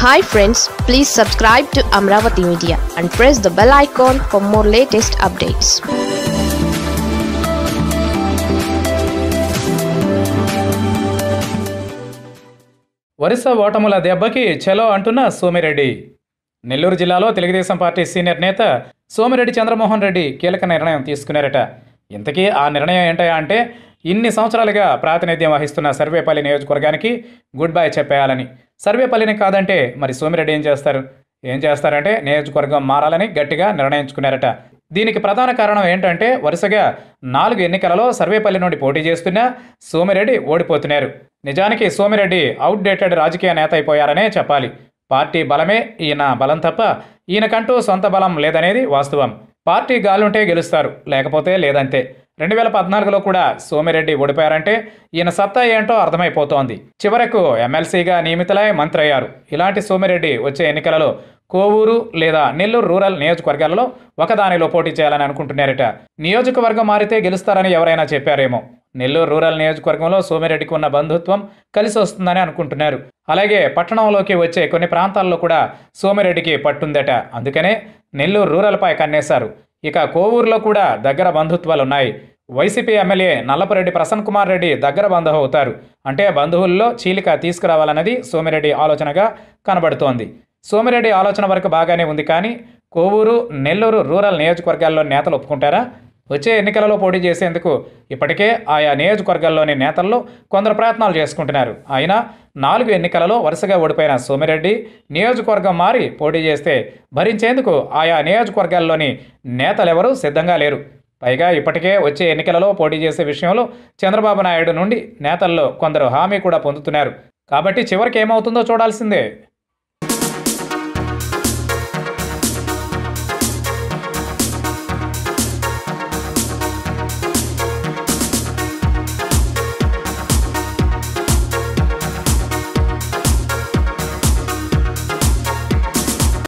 hi friends please subscribe to Amaravati media and press the bell icon for more latest updates వరుస ఓటముల దెబ్బకి చలో అంటున్న సోమిరెడ్డి నెల్లూరు జిల్లాలో తెలుగుదేశం పార్టీ సీనియర్ నేత సోమిరెడ్డి చంద్రమోహన్ రెడ్డి కీలక నిర్ణయం తీసుకున్నారట ఇంతకీ ఆ నిర్ణయం ఏంటయా అంటే ఇన్ని సంవత్సరాలుగా ప్రాతినిధ్యం వహిస్తున్న సర్వేపల్లి నియోజకవర్గానికి గుడ్ బై చెప్పేయాలని సర్వేపల్లిని కాదంటే మరి సోమిరెడ్డి ఏం చేస్తారు ఏం చేస్తారంటే నియోజకవర్గం మారాలని గట్టిగా నిర్ణయించుకున్నారట దీనికి ప్రధాన కారణం ఏంటంటే వరుసగా నాలుగు ఎన్నికలలో సర్వేపల్లి నుండి పోటీ చేస్తున్న సోమిరెడ్డి ఓడిపోతున్నారు నిజానికి సోమిరెడ్డి అవుట్డేటెడ్ రాజకీయ నేత అయిపోయారనే చెప్పాలి పార్టీ బలమే ఈయన బలం తప్ప ఈయనకంటూ సొంత బలం లేదనేది వాస్తవం పార్టీ గాలుంటే గెలుస్తారు లేకపోతే లేదంతే రెండు వేల పద్నాలుగులో కూడా సోమిరెడ్డి ఓడిపోయారంటే ఈయన సత్తా ఏంటో అర్థమైపోతోంది చివరకు ఎమ్మెల్సీగా నియమితులై మంత్రి అయ్యారు ఇలాంటి సోమిరెడ్డి వచ్చే ఎన్నికలలో కోవూరు లేదా నెల్లూరు రూరల్ నియోజకవర్గాలలో ఒకదానిలో పోటీ చేయాలని అనుకుంటున్నారట నియోజకవర్గం మారితే గెలుస్తారని ఎవరైనా చెప్పారేమో నెల్లూరు రూరల్ నియోజకవర్గంలో సోమిరెడ్డికి ఉన్న బంధుత్వం కలిసి వస్తుందని అనుకుంటున్నారు అలాగే పట్టణంలోకి వచ్చే కొన్ని ప్రాంతాల్లో కూడా సోమిరెడ్డికి పట్టుందట అందుకనే నెల్లూరు రూరల్పై కన్నేశారు ఇక కోవూరులో కూడా దగ్గర బంధుత్వాలు ఉన్నాయి వైసీపీ ఎమ్మెల్యే నల్లపురెడ్డి ప్రసన్న కుమార్ రెడ్డి దగ్గర బంధువు అవుతారు అంటే బంధువుల్లో చీలిక తీసుకురావాలన్నది సోమిరెడ్డి ఆలోచనగా కనబడుతోంది సోమిరెడ్డి ఆలోచన వరకు బాగానే ఉంది కానీ కోవూరు నెల్లూరు రూరల్ నియోజకవర్గాల్లో నేతలు ఒప్పుకుంటారా వచ్చే ఎన్నికలలో పోటీ చేసేందుకు ఇప్పటికే ఆయా నియోజకవర్గాల్లోని నేతల్లో కొందరు ప్రయత్నాలు చేసుకుంటున్నారు అయినా నాలుగు ఎన్నికలలో వరుసగా ఓడిపోయిన సోమిరెడ్డి నియోజకవర్గం మారి పోటీ చేస్తే భరించేందుకు ఆయా నియోజకవర్గాల్లోని నేతలెవరూ సిద్ధంగా లేరు పైగా ఇప్పటికే వచ్చే ఎన్నికలలో పోటీ చేసే విషయంలో చంద్రబాబు నాయుడు నుండి నేతల్లో కొందరు హామీ కూడా పొందుతున్నారు కాబట్టి చివరికి ఏమవుతుందో చూడాల్సిందే